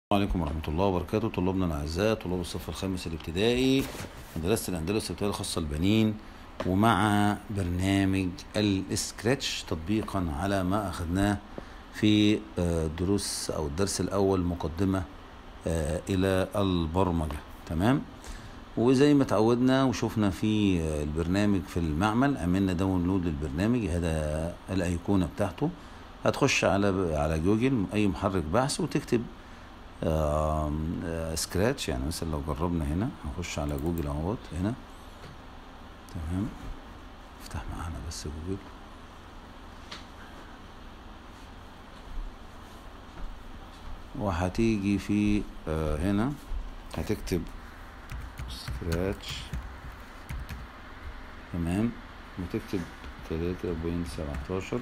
السلام عليكم ورحمة الله وبركاته طلابنا الأعزاء طلاب الصف الخامس الابتدائي مدرسة الأندلس الابتدائية الخاصة البنين ومع برنامج السكراتش تطبيقا على ما أخذناه في آه، دروس أو الدرس الأول مقدمة آه، إلى البرمجة تمام وزي ما تعودنا وشفنا في آه، البرنامج في المعمل عملنا داونلود للبرنامج هذا الأيقونة بتاعته هتخش على على جوجل أي محرك بحث وتكتب آم، آه، سكراتش يعني مثلا لو جربنا هنا هنخش على جوجل اهوت هنا تمام افتح معانا بس جوجل وهتيجي في آه، هنا هتكتب سكراتش تمام وتكتب تلاتة بوينت سبعتاشر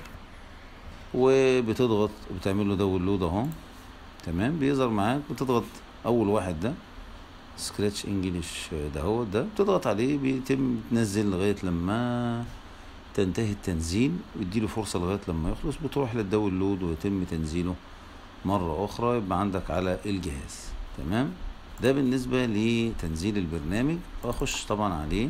وبتضغط بتعمل له داونلود اهو تمام بيظهر معاك بتضغط اول واحد ده سكراتش انجليش ده هو ده بتضغط عليه بيتم تنزل لغايه لما تنتهي التنزيل ويديله فرصه لغايه لما يخلص بتروح للداونلود ويتم تنزيله مره اخرى يبقى عندك على الجهاز تمام ده بالنسبه لتنزيل البرنامج اخش طبعا عليه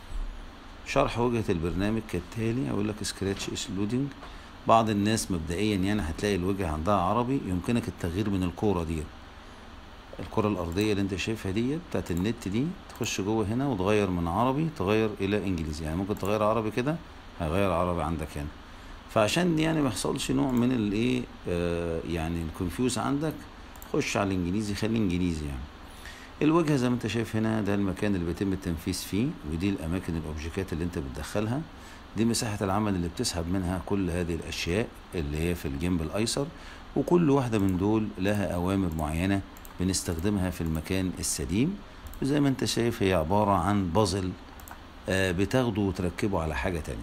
شرح وجهة البرنامج كالتالي أقول لك سكراتش إيش لودنج بعض الناس مبدئيا يعني هتلاقي الوجه عندها عربي يمكنك التغيير من الكورة دي الكرة الأرضية اللي أنت شايفها دي بتاعت النت دي تخش جوه هنا وتغير من عربي تغير إلى إنجليزي يعني ممكن تغير عربي كده هيغير عربي عندك هنا فعشان يعني ما يحصلش نوع من الايه آه يعني الكونفيوز عندك خش على الانجليزي خليه انجليزي يعني الوجهه زي ما انت شايف هنا ده المكان اللي بيتم التنفيذ فيه ودي الاماكن الاوبجيكات اللي انت بتدخلها دي مساحه العمل اللي بتسحب منها كل هذه الاشياء اللي هي في الجنب الايسر وكل واحده من دول لها اوامر معينه بنستخدمها في المكان السليم وزي ما انت شايف هي عباره عن بازل آه، بتاخده وتركبه على حاجه تانية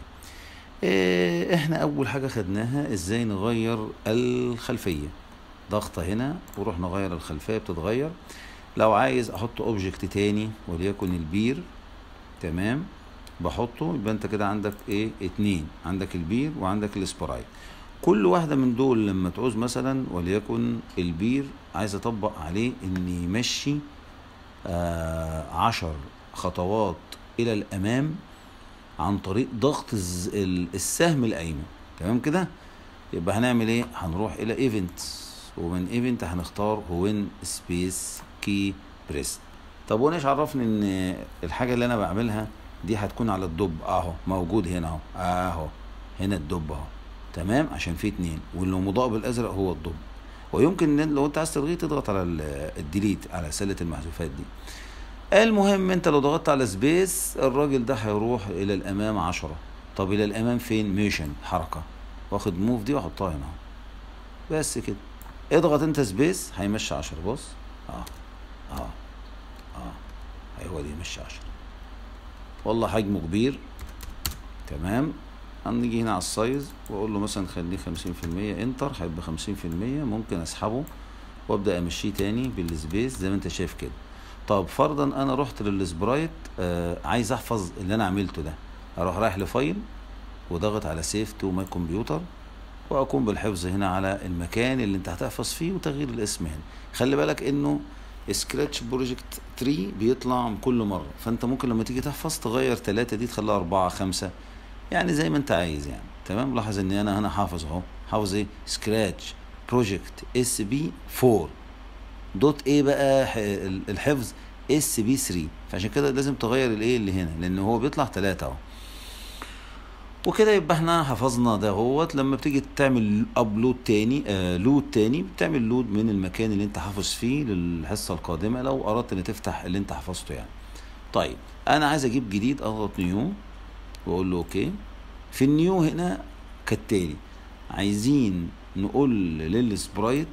آه، احنا اول حاجه خدناها ازاي نغير الخلفيه ضغطه هنا وروح نغير الخلفيه بتتغير لو عايز احط اوبجكت تاني وليكن البير تمام بحطه يبقى انت كده عندك ايه اتنين عندك البير وعندك السبرايت كل واحدة من دول لما تعوز مثلا وليكن البير عايز اطبق عليه ان يمشي آه عشر خطوات الى الامام عن طريق ضغط الز- ال- السهم الايمن تمام كده يبقى هنعمل ايه هنروح الى ايفنت ومن ايفنت هنختار وين سبيس كي بريست طب وانا ايش عرفني ان الحاجه اللي انا بعملها دي هتكون على الدب اهو موجود هنا اهو اهو هنا الدب اهو تمام عشان في اتنين واللي مضاء بالازرق هو الدب ويمكن إن لو انت عايز تلغيه تضغط على ال- الديليت على سله المحذوفات دي المهم انت لو ضغطت على سبيس الراجل ده هيروح الى الامام عشرة طب الى الامام فين ميشن حركه واخد موف دي واحطها هنا اهو بس كده اضغط انت سبيس هيمشي عشرة بص اه اه اه هو دي يمشي عشرة والله حجمه كبير تمام هنيجي هنا على السايز واقول له مثلا خليه خمسين في المية انتر هيبقى خمسين في المية ممكن اسحبه وابدا امشيه تاني بالسبيس زي ما انت شايف كده طب فرضا انا رحت للسبرايت آه عايز احفظ اللي انا عملته ده اروح رايح لفايل وضغط على سيف تو ماي كمبيوتر واقوم بالحفظ هنا على المكان اللي انت هتحفظ فيه وتغيير الاسم هنا خلي بالك انه سكراتش بروجكت 3 بيطلع كل مره فانت ممكن لما تيجي تحفظ تغير ثلاثة دي تخليها أربعة خمسة يعني زي ما انت عايز يعني تمام لاحظ ان انا هنا حافظ اهو حافظ ايه سكراتش بروجكت اس بي 4 دوت ايه بقى ح- الحفظ اس بي 3 فعشان كده لازم تغير الايه اللي هنا لان هو بيطلع ثلاثة اهو وكده يبقى احنا حفظنا ده هوت لما بتيجي تعمل ابلود تاني آه لود تاني بتعمل لود من المكان اللي انت حافظ فيه للحصه القادمه لو اردت ان تفتح اللي انت حفظته يعني طيب انا عايز اجيب جديد اضغط نيو واقول له اوكي في النيو هنا كالتالي عايزين نقول للسبرايت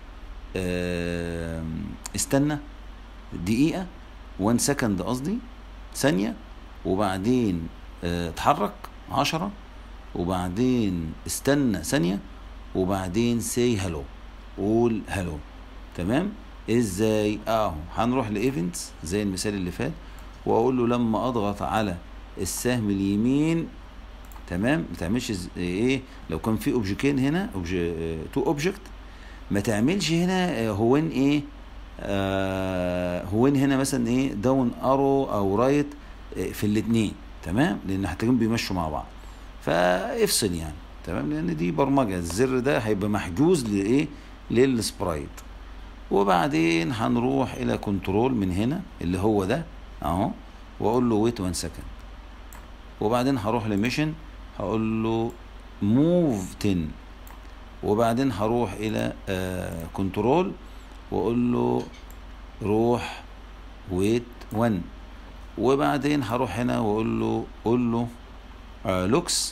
آم، استنى دقيقة 1 سكند قصدي ثانية وبعدين آه، اتحرك عشرة وبعدين استنى ثانية وبعدين سي هلو قول هلو تمام ازاي اهو هنروح لايفنتس زي المثال اللي فات واقول له لما اضغط على السهم اليمين تمام ما تعملش ز- ايه لو كان في اوبجيكين هنا اوبجي تو اوبجكت ما تعملش هنا آه، هو ان ايه آه هو هنا مثلا ايه داون ارو او رايت في الاثنين تمام لان هتلاقيهم بيمشوا مع بعض فافصل يعني تمام لان دي برمجه الزر ده هيبقى محجوز لايه للسبرايت وبعدين هنروح الى كنترول من هنا اللي هو ده اهو واقول له ويت 1 سكند وبعدين هروح لميشن هقول له موف 10 وبعدين هروح الى كنترول واقول له روح ويت 1 وبعدين هروح هنا واقول له قول له لوكس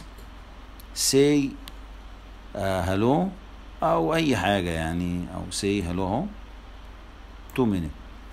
سي هلو او اي حاجه يعني او سي هلو اهو 2 مينيت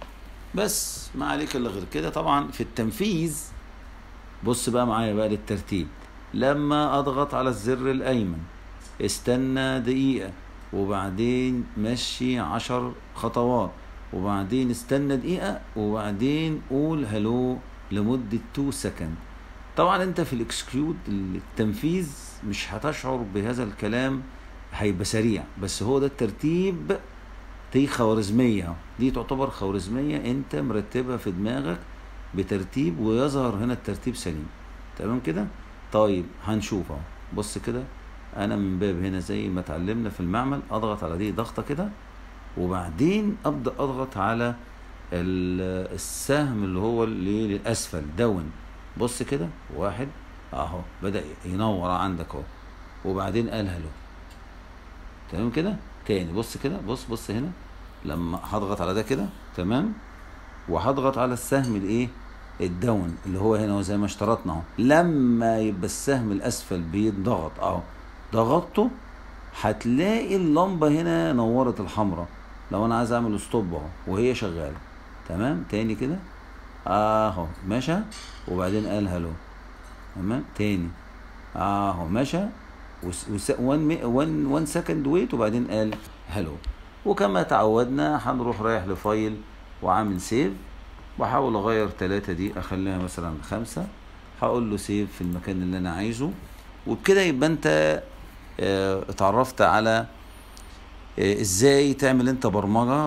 بس ما عليك الا غير كده طبعا في التنفيذ بص بقى معايا بقى للترتيب لما اضغط على الزر الايمن استنى دقيقه وبعدين مشي عشر خطوات وبعدين استنى دقيقة وبعدين قول هلو لمدة 2 سكند طبعا انت في الاكسكيوت التنفيذ مش هتشعر بهذا الكلام هيبقى سريع بس هو ده الترتيب دي خوارزمية دي تعتبر خوارزمية انت مرتبها في دماغك بترتيب ويظهر هنا الترتيب سليم تمام كده طيب هنشوف اهو بص كده انا من باب هنا زي ما اتعلمنا في المعمل اضغط على دي ضغطه كده وبعدين ابدا اضغط على السهم اللي هو اللي للاسفل داون بص كده واحد اهو بدا ينور عندك اهو وبعدين قال هلو تمام كده تاني بص كده بص بص هنا لما هضغط على ده كده تمام وهضغط على السهم الايه الداون اللي هو هنا زي ما اشترطنا اهو لما يبقى السهم الاسفل بيتضغط اهو ضغطته هتلاقي اللمبه هنا نورت الحمراء لو انا عايز اعمل ستوب اهو وهي شغاله تمام تاني كده اهو مشى وبعدين قال هلو تمام تاني اهو مشى 1 سكند ويت وبعدين قال هلو وكما تعودنا هنروح رايح لفايل وعامل سيف واحاول اغير ثلاثة دي اخليها مثلا خمسة هقول له سيف في المكان اللي انا عايزه وبكده يبقى انت اه اتعرفت على اه ازاي تعمل انت برمجة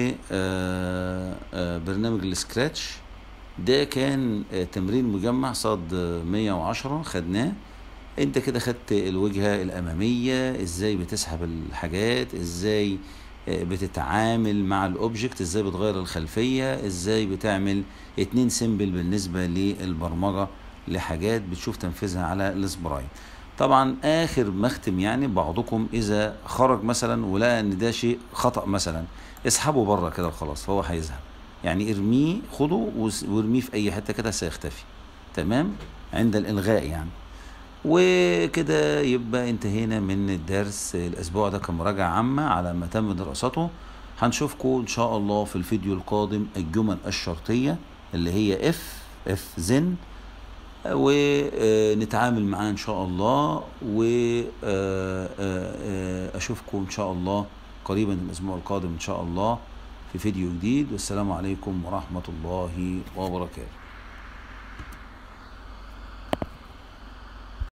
ببرنامج السكراتش ده كان اه تمرين مجمع صاد 110 خدناه انت كده خدت الوجهة الامامية ازاي بتسحب الحاجات ازاي بتتعامل مع الاوبجكت ازاي بتغير الخلفيه ازاي بتعمل اتنين سيمبل بالنسبه للبرمجه لحاجات بتشوف تنفيذها على السبرايت طبعا اخر مختم يعني بعضكم اذا خرج مثلا ولقى ان ده شيء خطا مثلا اسحبه بره كده وخلاص هو هيذهب يعني ارميه خده وارميه في اي حته كده سيختفي تمام عند الالغاء يعني وكده يبقى انتهينا من الدرس الاسبوع ده كمراجعة عامة على ما تم دراسته هنشوفكم ان شاء الله في الفيديو القادم الجمل الشرطية اللي هي اف اف زن ونتعامل معاه ان شاء الله واشوفكم ان شاء الله قريبا الاسبوع القادم ان شاء الله في فيديو جديد والسلام عليكم ورحمة الله وبركاته